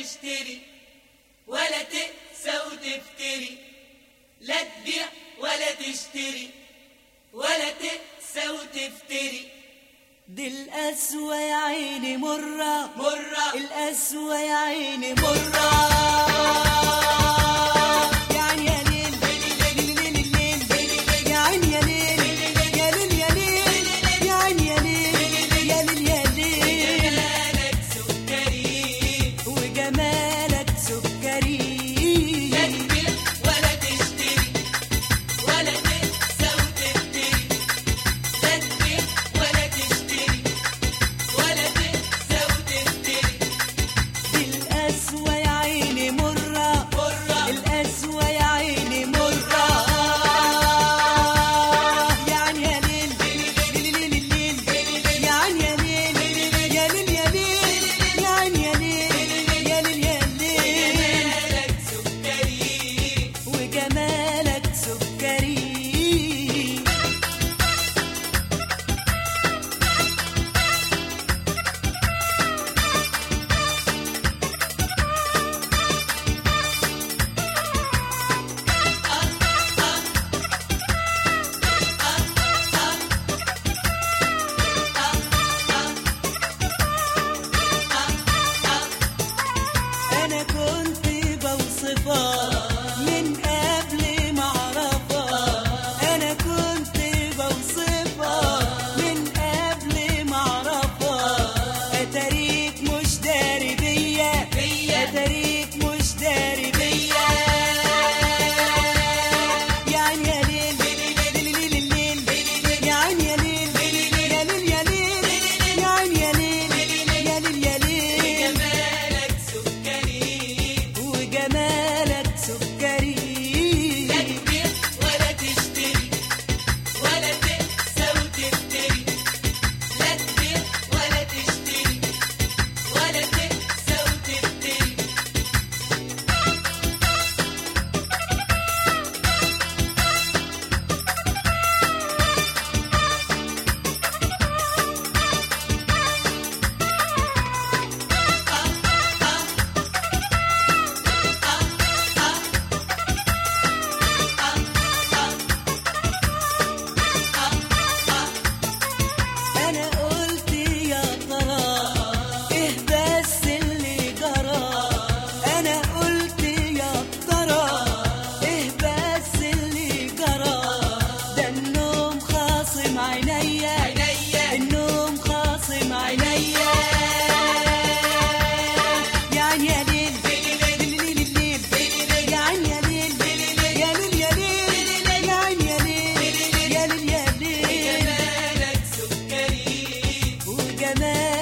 تشتري ولا تقسى وتفتري لا تبيع ولا تشتري ولا تقسى وتفتري دي القسوة يا عيني مرة مرة القسوة يا عيني مرة يعني يا ليل ليل ليل ليل يا عيني يا ليل يا ليل يا ليل يا عيني يا ليل يا ليل يا ليل مالك سكري وجمالك سكري لا تبيع ولا تشتري ولا تقسى وتفتري لا تبيع ولا تشتري ولا تقسى وتفتري دي القسوة يا عيني مرة مرة القسوة يا عيني مرة يعني يا ليل ليل ليل ليل يا عين يا ليل يا ليل يا ليل يا عين يا ليل يا ليل يا ليل مالك سكري وجمالك سكري انا كنت بوصفها من قبل ما اعرفها انا كنت بوصفها من قبل ما اعرفها اتاريك مش داري بيا بيا. اتاريك مش داري بيا يعني يا ليل ليل ليل ليل يا عين يا ليل يا ليل يا ليل يا عين يا ليل يا ليل يا ليل مالك سكري وجمالك سكري لا تبيع ولا تشتري ولا تقسى وتفتري لا تبيع ولا تشتري ولا تقسى وتفتري انا قلت يا ترى ايه بس اللي جرى انا قلت يا ترى ايه بس اللي جرى ده النوم خاصم عينيا عينيا. النوم خاصم عينيا يعني يا ليل ليل ليل ليل يا عين يا ليل يا ليل يا ليل يا عين يا ليل يا ليل يا ليل مالك سكري وجمال